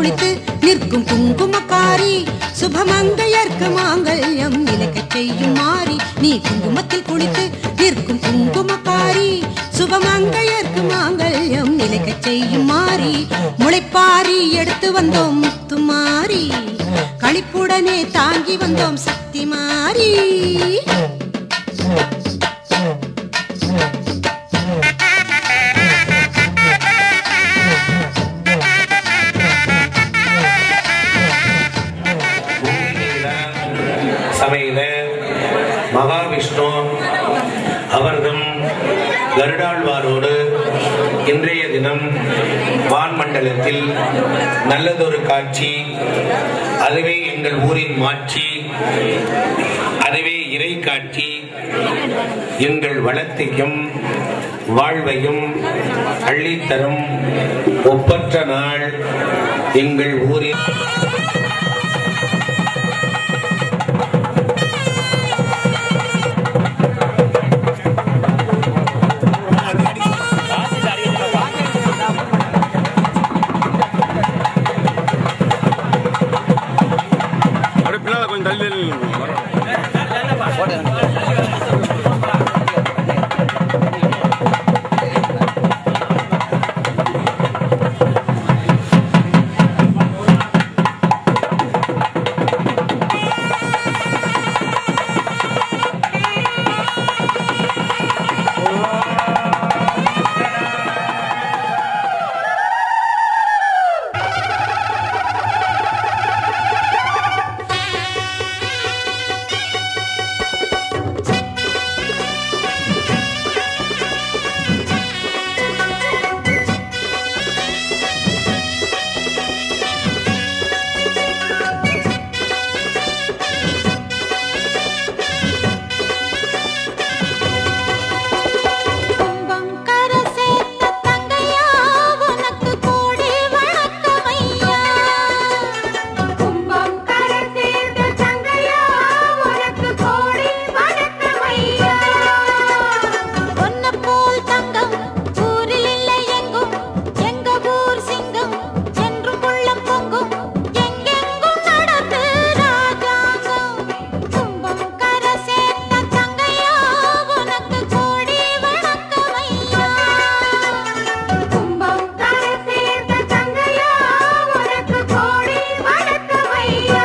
குளித்து நிற்கும் குங்குமக்காரி சுபமங்கையர்க்கு மாங்கல்யம் நிலைக்கச் செய்யும் மாறி நீ குங்குமத்தில் குளித்து நிற்கும் குங்குமக்காரி சுபமங்கையர்க்கு மாங்கல்யம் நிலைக்கச் செய்யும் மாறி முளைப்பாரி எடுத்து வந்தோம் முத்துமாரி களிப்புடனே தாங்கி வந்தோம் சக்தி மாறி சபையில மகாவிஷ்ணு அவர்தம் கருடாழ்வாரோடு இன்றைய தினம் வான்மண்டலத்தில் நல்லதொரு காட்சி அதுவே எங்கள் ஊரின் மாட்சி அதுவே இறை காட்சி எங்கள் வளத்தையும் வாழ்வையும் அள்ளித்தரும் ஒப்பற்ற நாள் எங்கள் ஊரில் அப்படியே பின்னால கொஞ்சம் தள்ளி தள்ளி நில்லுங்க. வரோம். கும்பம் கரை சேர்த்த தங்கையா உனக்கு கோடி வணக்கமையா கும்பம் கரை சேர்த்த தங்கையா உனக்கு கோடி வணக்கமையா உன்னை போல் தங்கம் ஊரில் இல்லை எங்கும் எங்க ஊர் சிங்கம் என்றும் உள்ளம் பொங்கும் எங்கெங்கும் நடந்து ராஜாங்கம் கும்பம் கரை சேர்த்த தங்கையா உனக்கு கோடி வணக்கமையா கும்பம் கரை சேர்த்த தங்கையா உனக்கு கோடி வணக்கமையா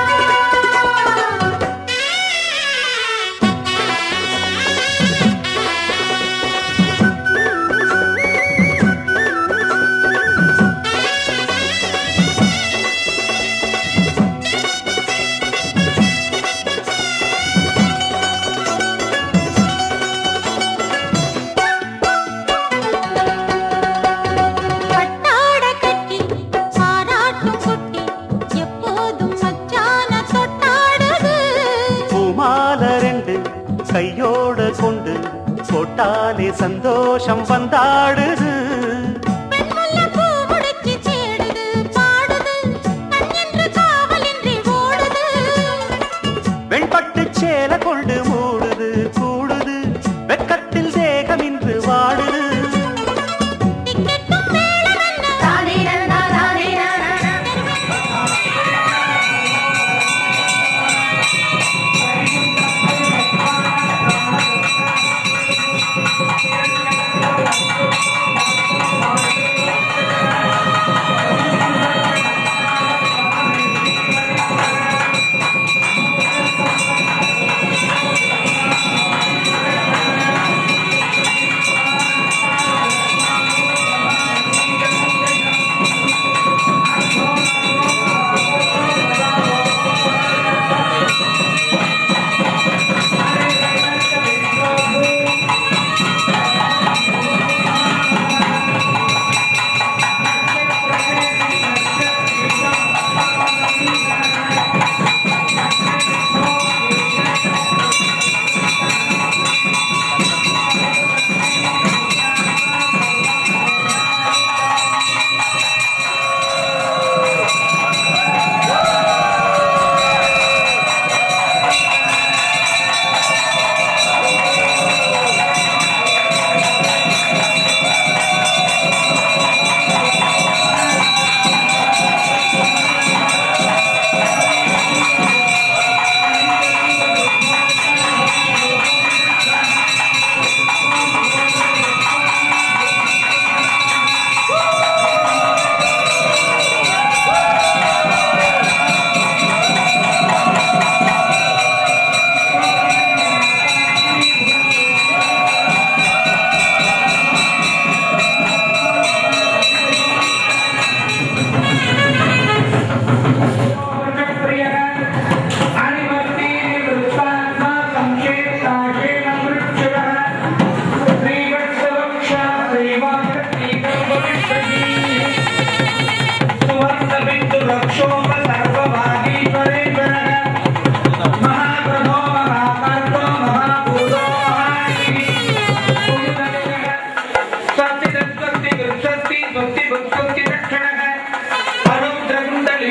பட்டாட கட்டி பாராட்டும் குட்டி எப்போதும் மச்சான தொட்டாடுது பூமால ரெண்டு கையோட கொண்டு போட்டாலே சந்தோஷம் வந்தாடுது பெண்முல்ல பூ முடிச்சு தேடுது பாடுது கண்ணென்று காவலின்றி ஓடுது வெண்பட்டு சேல கொண்டு மூடுது கூடுது வெக்கத்தில் தேகம் இன்று வாடுது திக்கெட்டும் மேளம் என்ன தானே நன்னா தானே ஆ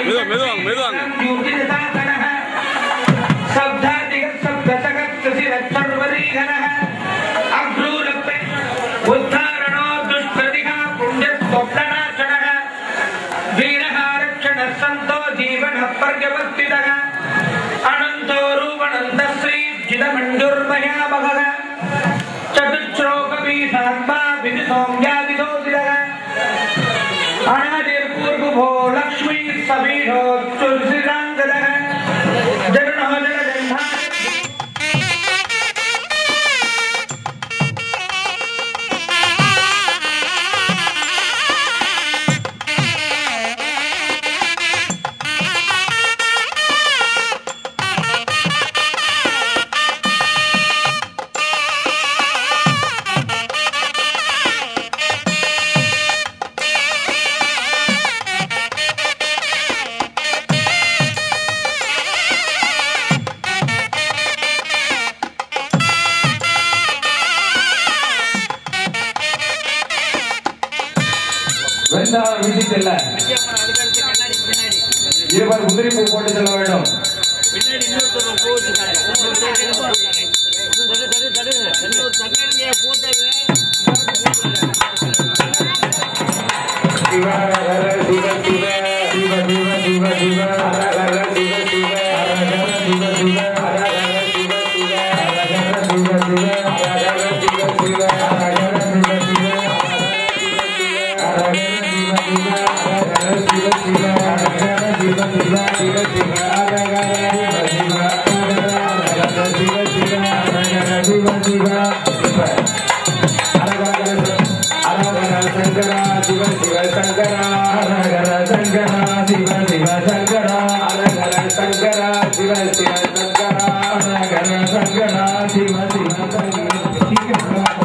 மெதுவா மெதுவாங்க மெதுவாங்க உத்தாரணோ துஷ்பிரதிகா புண்ணிய சொப்னநாசனக வீரகாரक्षण सन्तो जीवन पर्यवर्तितः अनन्तो रूपनन्द श्री जिदमण्डुर्मयामहः चतुश्लोकपीठात्मा विधिसौम्यादिदोदितः अनादिर्पूर्वभो लक्ष्मी समीढो तुलसीराङ्गदः जगन्नः जगजन्धा வெந்தாளம் வீசி செல்ல இருவர் குதிரை பூ போட்டு செல்ல வேண்டும் சிவ ஹர சிவ சிவ சிவ சிவ சிவ சிவ ஹர ஹர சிவ சிவ ஹர ஹர சிவ சிவ ஹர ஹர சிவ சிவ ஹர ஹர சிவ சிவ ஹர ஹர சிவ சிவ ஹர ஹர சிவ சிவ ஹர ஹர சிவ சிவ ஹர ஹர சிவ சிவ ஹர ஹர சிவ சிவ சிவ சிவ ஹர ஹர சிவ சிவ ஹர ஹர சிவ சிவ ஹர ஹர சிவ சிவ அரகர சங்கரா சிவ சிவ சங்கரா அரகர சங்கரா சிவ சிவ சங்கரா அரகர சங்கரா சிவ சிவ சங்கரா அரகர சங்கரா சிவ சிவ சங்கரா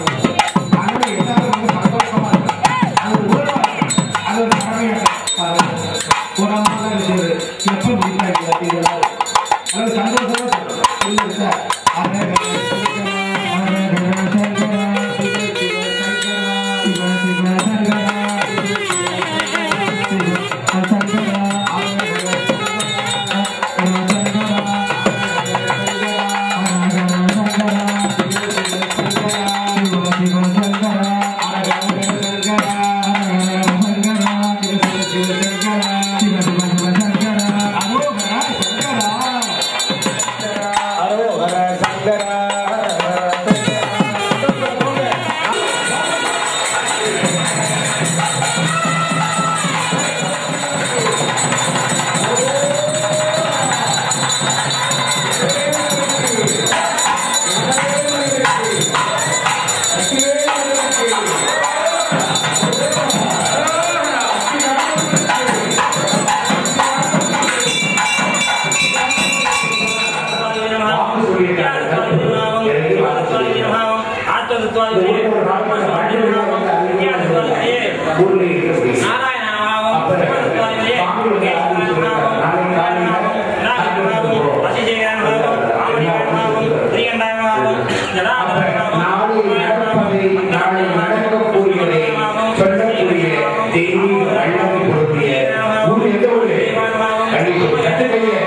நாளை நடப்பதை நாளை நடக்கக்கூடியதை சொல்லக்கூடிய தெய்வீக வல்லமை பொருந்திய ஊர் எந்த ஊரு கண்டிப்பா கட்டுக்கையே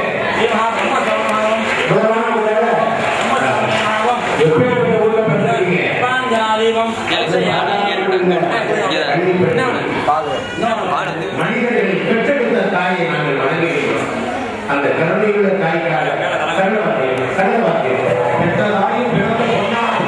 முதலான ஊரால எப்பேற்பட்ட ஊர்ல பிறந்தீங்க மனிதர்கள் பெற்றெடுத்த தாயை நாங்கள் வணங்குகிறோம் அந்த கருணையுள்ள தாய்க்காக சரணவாக்கியம் சரணவாக்கியம் பெற்ற தாயும் பிறந்த பொன்னாக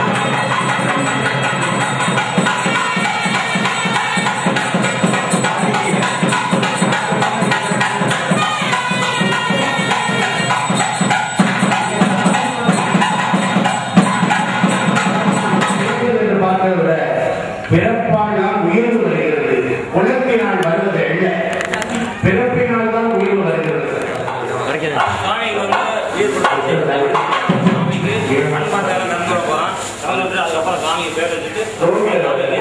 என்று பார்க்கிறத விட பிறப்பால் தான் உயர்வு வருகிறது உலகினால் வருவது அல்ல பிறப்பினால் தான் உயர்வு வருகிறது அதுக்கப்புறம் சாமிக்கு பேர் வச்சுட்டு